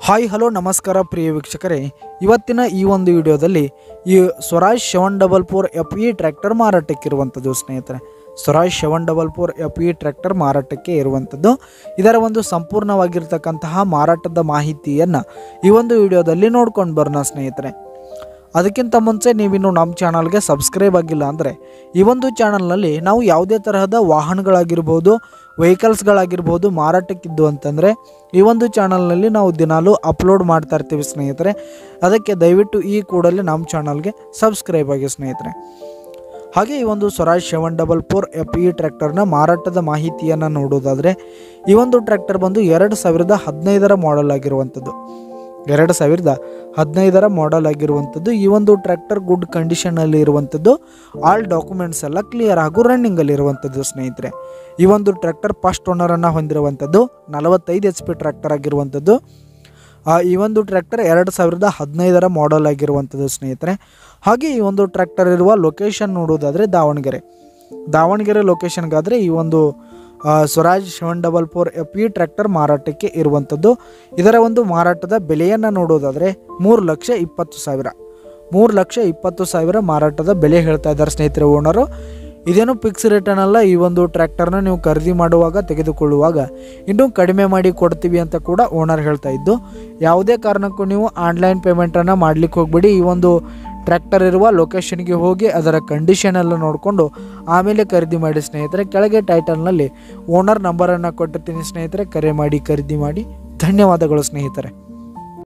hi hello ನಮಸ್ಕಾರ ಪ್ರಿಯ ವೀಕ್ಷಕರೇ ಇವತ್ತಿನ ಈ ಒಂದು ವಿಡಿಯೋದಲ್ಲಿ ಈ Swaraj seven double four F E tractor ಮಾರಾಟಕ್ಕಿರುವಂಥದ್ದು ಸ್ನೇಹಿತರೆ Swaraj seven double four F E tractor ಮಾರಾಟಕ್ಕೆ ಇರುವಂಥದ್ದು ಇದರ ಒಂದು ಸಂಪೂರ್ಣವಾಗಿರ್ತಕ್ಕಂತಹ ಮಾರಾಟದ ಮಾಹಿತಿಯನ್ನು ಈ ಒಂದು ವಿಡಿಯೋದಲ್ಲಿ ನೋಡ್ಕೊಂಡು ಬರೋಣ ಸ್ನೇಹಿತರೆ ಅದಕ್ಕಿಂತ ಮುಂಚೆ ನೀವಿನ್ನು ನಮ್ಮ ಚಾನಲ್ಗೆ ಸಬ್ಸ್ಕ್ರೈಬ್ ಆಗಿಲ್ಲ ಅಂದರೆ ಈ ಒಂದು ಚಾನಲ್ನಲ್ಲಿ ನಾವು ಯಾವುದೇ ತರಹದ ವಾಹನಗಳಾಗಿರ್ಬೋದು ವೆಹಿಕಲ್ಸ್ಗಳಾಗಿರ್ಬೋದು ಮಾರಾಟಕ್ಕಿದ್ದು ಅಂತಂದರೆ ಈ ಒಂದು ಚಾನಲ್ನಲ್ಲಿ ನಾವು ದಿನಾಲೂ ಅಪ್ಲೋಡ್ ಮಾಡ್ತಾ ಇರ್ತೀವಿ ಸ್ನೇಹಿತರೆ ಅದಕ್ಕೆ ದಯವಿಟ್ಟು ಈ ಕೂಡಲೇ ನಮ್ಮ ಚಾನಲ್ಗೆ ಸಬ್ಸ್ಕ್ರೈಬ್ ಆಗಿ ಸ್ನೇಹಿತರೆ ಹಾಗೆ ಈ ಒಂದು Swaraj seven double four F E ಟ್ರ್ಯಾಕ್ಟರ್ನ ಮಾರಾಟದ ಮಾಹಿತಿಯನ್ನು ನೋಡೋದಾದರೆ ಈ ಒಂದು ಟ್ರ್ಯಾಕ್ಟರ್ ಬಂದು ಎರಡು ಸಾವಿರದ ಹದಿನೈದರ ಮಾಡೆಲ್ ಆಗಿರುವಂಥದ್ದು ಎರಡು ಸಾವಿರದ ಹದಿನೈದರ ಮಾಡೆಲ್ ಆಗಿರುವಂಥದ್ದು ಈ ಒಂದು ಟ್ರ್ಯಾಕ್ಟರ್ ಗುಡ್ ಕಂಡೀಷನಲ್ಲಿ ಇರುವಂಥದ್ದು ಆಲ್ ಡಾಕ್ಯುಮೆಂಟ್ಸ್ ಎಲ್ಲ ಕ್ಲಿಯರ್ ಹಾಗೂ ರನ್ನಿಂಗಲ್ಲಿ ಇರುವಂಥದ್ದು ಸ್ನೇಹಿತರೆ ಈ ಒಂದು ಟ್ರ್ಯಾಕ್ಟರ್ ಫಸ್ಟ್ ಓನರನ್ನು ಹೊಂದಿರುವಂಥದ್ದು ನಲವತ್ತೈದು ಎಚ್ ಪಿ ಟ್ರ್ಯಾಕ್ಟರ್ ಆಗಿರುವಂಥದ್ದು ಆ, ಈ ಒಂದು ಟ್ರ್ಯಾಕ್ಟರ್ ಎರಡು ಸಾವಿರದ ಹದಿನೈದರ ಮಾಡೆಲ್ ಆಗಿರುವಂಥದ್ದು ಸ್ನೇಹಿತರೆ ಹಾಗೆ ಈ ಒಂದು ಟ್ರ್ಯಾಕ್ಟರ್ ಇರುವ ಲೊಕೇಶನ್ ನೋಡೋದಾದರೆ ದಾವಣಗೆರೆ ದಾವಣಗೆರೆ ಲೊಕೇಶನ್ಗಾದರೆ ಈ ಒಂದು ಆ, Swaraj seven double four F E tractor ಮಾರಾಟಕ್ಕೆ ಇರುವಂಥದ್ದು ಇದರ ಒಂದು ಮಾರಾಟದ ಬೆಲೆಯನ್ನು ನೋಡೋದಾದರೆ ಮೂರು ಲಕ್ಷ ಇಪ್ಪತ್ತು ಸಾವಿರ ಮೂರು ಲಕ್ಷ ಇಪ್ಪತ್ತು ಸಾವಿರ ಮಾರಾಟದ ಬೆಲೆ ಹೇಳ್ತಾ ಇದ್ದಾರೆ ಸ್ನೇಹಿತರೆ ಓನರು ಇದೇನು ಫಿಕ್ಸ್ ರೇಟನಲ್ಲ ಈ ಒಂದು ಟ್ರ್ಯಾಕ್ಟರ್ನ ನೀವು ಖರೀದಿ ಮಾಡುವಾಗ ತೆಗೆದುಕೊಳ್ಳುವಾಗ ಇನ್ನೂ ಕಡಿಮೆ ಮಾಡಿ ಕೊಡ್ತೀವಿ ಅಂತ ಕೂಡ ಓನರ್ ಹೇಳ್ತಾ ಇದ್ದು ಯಾವುದೇ ಕಾರಣಕ್ಕೂ ನೀವು ಆನ್ಲೈನ್ ಪೇಮೆಂಟನ್ನು ಮಾಡಲಿಕ್ಕೆ ಹೋಗ್ಬಿಡಿ ಈ ಒಂದು ಟ್ರ್ಯಾಕ್ಟರ್ ಇರುವ ಲೊಕೇಶನ್ಗೆ ಹೋಗಿ ಅದರ ಕಂಡೀಷನ್ ಎಲ್ಲ ನೋಡಿಕೊಂಡು ಆಮೇಲೆ ಖರೀದಿ ಮಾಡಿ ಸ್ನೇಹಿತರೆ ಕೆಳಗೆ ಟೈಟಲ್ನಲ್ಲಿ ಓನರ್ ನಂಬರನ್ನು ಕೊಟ್ಟಿರ್ತೀನಿ ಸ್ನೇಹಿತರೆ ಕರೆ ಮಾಡಿ ಖರೀದಿ ಮಾಡಿ ಧನ್ಯವಾದಗಳು ಸ್ನೇಹಿತರೆ